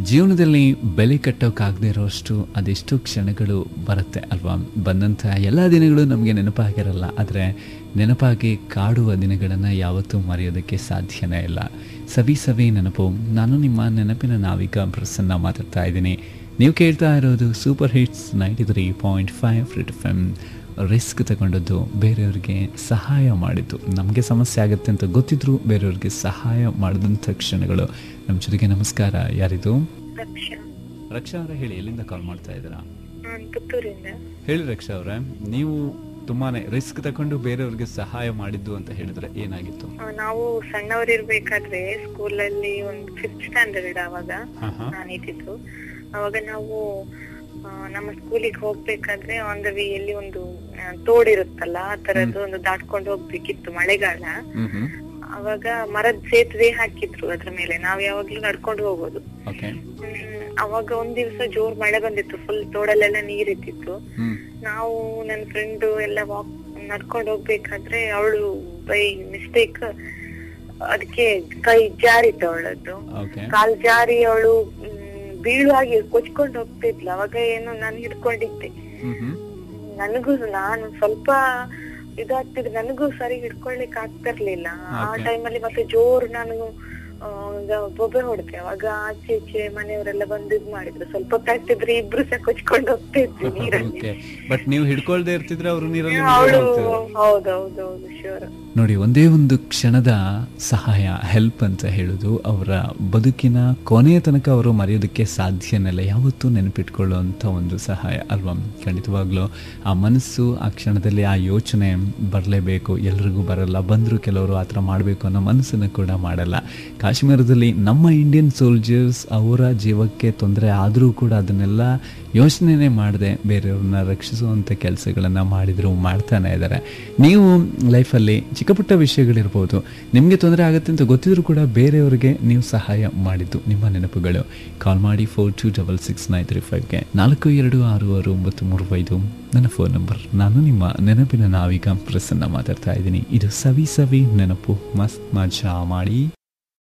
ಜೀವನದಲ್ಲಿ ಬೆಲೆ ಕಟ್ಟೋಕ್ಕಾಗದೇ ಇರೋಷ್ಟು ಅದೆಷ್ಟು ಕ್ಷಣಗಳು ಬರುತ್ತೆ ಅಲ್ವಾ ಬಂದಂಥ ಎಲ್ಲ ದಿನಗಳು ನಮಗೆ ನೆನಪಾಗಿರಲ್ಲ ಆದರೆ ನೆನಪಾಗಿ ಕಾಡುವ ದಿನಗಳನ್ನು ಯಾವತ್ತೂ ಮರೆಯೋದಕ್ಕೆ ಸಾಧ್ಯನೇ ಇಲ್ಲ ಸವಿ ಸವಿ ನೆನಪು ನಾನು ನಿಮ್ಮ ನೆನಪಿನ ನಾವಿಕ ಪ್ರಸನ್ನ ಮಾತಾಡ್ತಾ ಇದ್ದೀನಿ ನೀವು ಕೇಳ್ತಾ ಇರೋದು super hits ninety three point five ಫ್ರಿಟ್ ಎಫ್ ಎಮ್ ರಿಸ್ಕ್ ತಗೊಂಡದ್ದು ಬೇರೆಯವ್ರಿಗೆ ಸಹಾಯ ಮಾಡಿದ್ದು ನಮಗೆ ಸಮಸ್ಯೆ ಆಗುತ್ತೆ ಅಂತ ಗೊತ್ತಿದ್ರು ಬೇರೆಯವ್ರಿಗೆ ಸಹಾಯ ಮಾಡಿದಂಥ ಕ್ಷಣಗಳು ನಮ್ಮ ಜೊತೆಗೆ ನಮಸ್ಕಾರ ಯಾರಿದು ರಕ್ಷಾ ರಕ್ಷಾ ಅವರೇ ಹೇಳಿ ಎಲ್ಲಿಂದ ಕಾಲ್ ಮಾಡ್ತಾ ಇದ್ದೀರಾ ನಾನ್ ಪುತ್ತೂರಿಂದ ಹೇಳಿ ರಕ್ಷಾ ಅವರೇ ನೀವು ತುಂಬಾನೇ ರಿಸ್ಕ್ ತಗೊಂಡು ಬೇರೆಯವ್ರಿಗೆ ಸಹಾಯ ಮಾಡಿದ್ದು ಅಂತ ಹೇಳಿದ್ರೆ ಏನಾಗಿತ್ತು ಆ, ನಾವು ಸಣ್ಣವರಿರ್ಬೇಕಾದ್ರೆ ಸ್ಕೂಲಲ್ಲಿ ಒಂದು ಫಿಫ್ತ್ ಸ್ಟ್ಯಾಂಡರ್ಡ್ ಅವಾಗ ಹಾ ಹಾ ನಾನು ಇದ್ದಿದ್ದು ಅವಾಗ ನಾವು ಆ, ನಮ್ಮ ಸ್ಕೂಲಿಗೆ ಹೋಗ್ಬೇಕಾದ್ರೆ ಆನ್ ದ ವೇಯಲ್ಲಿ ಒಂದು ಆ, ತೋಡಿರುತ್ತಲ್ಲ ಆ ತರದ್ದು ಒಂದು ದಾಟ್ಕೊಂಡು ಹೋಗ್ಬೇಕಿತ್ತು ಮಳೆಗಾಲ ಹ್ಮ್ ಹ್ಮ್ ಅವಾಗ ಮರದ ಸೇತುವೆ ಹಾಕಿದ್ರು ಅದ್ರ ಮೇಲೆ ನಾವ್ ಯಾವಾಗ್ಲೂ ನಡ್ಕೊಂಡು ಹೋಗೋದು ಓಕೆ ಹ್ಮ್, ಅವಾಗ ಒಂದ್ ದಿವ್ಸ ಜೋರ್ ಮಳೆ ಬಂದಿತ್ತು ಫುಲ್ ತೋಡಲ್ಲೆಲ್ಲ ನೀರಿತ್ತಿತ್ತು ಹ್ಮ್ ನಾವು ನನ್ನ ಫ್ರೆಂಡ್ ಎಲ್ಲ ವಾಕ್ ನಡ್ಕೊಂಡು ಹೋಗ್ಬೇಕಾದ್ರೆ ಅವಳು ಬೈ ಮಿಸ್ಟೇಕ್ ಅದಕ್ಕೆ ಕೈ ಜಾರಿತ್ತು ಅವಳದ್ದು ಓಕೆ ಕಾಲ್ ಜಾರಿ ಅವಳು ಬೀಳುವಾಗಿ ಕೊಚ್ಕೊಂಡು ಹೋಗ್ತಿದ್ಲು ಅವಾಗ ಏನು ನಾನು ಹಿಡ್ಕೊಂಡಿದ್ದೆ ಹ್ಮ್ ಹ್ಮ್ ನನಗೂ ನಾನು ಸ್ವಲ್ಪ ಇದಾಗ್ತಿದ್ರೆ ನನಗೂ ಸರಿ ಹಿಡ್ಕೊಳ್ಲಿಕ್ಕೆ ಆಗ್ತಿರ್ಲಿಲ್ಲ ಆ Okay. ಟೈಮಲ್ಲಿ ಮತ್ತೆ ಜೋರು ನಾನು ಆ, ಈಗ ಬೊಬ್ಬೆ ಹೊಡೆದೆ ಅವಾಗ ಆಚೆ ಈಚೆ ಮನೆಯವರೆಲ್ಲ ಬಂದು ಇದ್ ಮಾಡಿದ್ರು ಸ್ವಲ್ಪ ಹೊತ್ತಾಗ್ತಿದ್ರೆ ಇಬ್ರು ಸಹ ಕೊಚ್ಕೊಂಡು ಹೋಗ್ತಿದ್ವಿ ನೀರಲ್ಲಿ ಓಕೆ ಬಟ್ ನೀವು ಹಿಡ್ಕೊಳ್ದೆ ಇರ್ತಿದ್ರೆ ಅವರು ನೀರಲ್ಲಿ ಅವಳು ಮುಳ್ಕೊಂಡು ಹೋಗ್ತಿದ್ರು. ಹೌದೌದೌದು ಶೂರ್ ನೋಡಿ ಒಂದೇ ಒಂದು ಕ್ಷಣದ ಸಹಾಯ ಹೆಲ್ಪ್ ಅಂತ ಹೇಳೋದು ಅವರ ಬದುಕಿನ ಕೊನೆಯ ತನಕ ಅವರು ಮರೆಯೋದಕ್ಕೆ ಸಾಧ್ಯನಲ್ಲ ಯಾವತ್ತೂ ನೆನಪಿಟ್ಕೊಳ್ಳುವಂಥ ಒಂದು ಸಹಾಯ ಅಲ್ವಾ ಖಂಡಿತವಾಗ್ಲೂ ಆ ಮನಸ್ಸು ಆ ಕ್ಷಣದಲ್ಲಿ ಆ ಯೋಚನೆ ಬರಲೇಬೇಕು ಎಲ್ರಿಗೂ ಬರಲ್ಲ ಬಂದರೂ ಕೆಲವರು ಆ ಥರ ಮಾಡಬೇಕು ಅನ್ನೋ ಮನಸ್ಸನ್ನು ಕೂಡ ಮಾಡಲ್ಲ ಕಾಶ್ಮೀರದಲ್ಲಿ ನಮ್ಮ ಇಂಡಿಯನ್ ಸೋಲ್ಜರ್ಸ್ ಅವರ ಜೀವಕ್ಕೆ ತೊಂದರೆ ಆದರೂ ಕೂಡ ಅದನ್ನೆಲ್ಲ ಯೋಚನೆನೇ ಮಾಡದೆ ಬೇರೆಯವ್ರನ್ನ ರಕ್ಷಿಸುವಂಥ ಕೆಲಸಗಳನ್ನು ಮಾಡಿದ್ರು ಮಾಡ್ತಾನೆ ಇದ್ದಾರೆ ನೀವು ಲೈಫಲ್ಲಿ ಚಿಕ್ಕ ಪುಟ್ಟ ವಿಷಯಗಳಿರ್ಬೋದು ನಿಮಗೆ ತೊಂದರೆ ಆಗುತ್ತೆ ಅಂತ ಗೊತ್ತಿದ್ರು ಕೂಡ ಬೇರೆಯವರಿಗೆ ನೀವು ಸಹಾಯ ಮಾಡಿದ್ದು ನಿಮ್ಮ ನೆನಪುಗಳು ಕಾಲ್ ಮಾಡಿ four two double six nine three ಫೈವ್ಗೆ ನಾಲ್ಕು ಎರಡು ಆರು ಆರು ಒಂಬತ್ತು ಮೂರು ಐದು ನನ್ನ ಫೋನ್ ನಂಬರ್ ನಾನು ನಿಮ್ಮ ನೆನಪಿನ ನಾವಿಕ ಪ್ರಸನ್ನ ಮಾತಾಡ್ತಾ ಇದ್ದೀನಿ ಇದು ಸವಿ ಸವಿ ನೆನಪು ಮಸ್ತ್ ಮಜಾ ಮಾಡಿ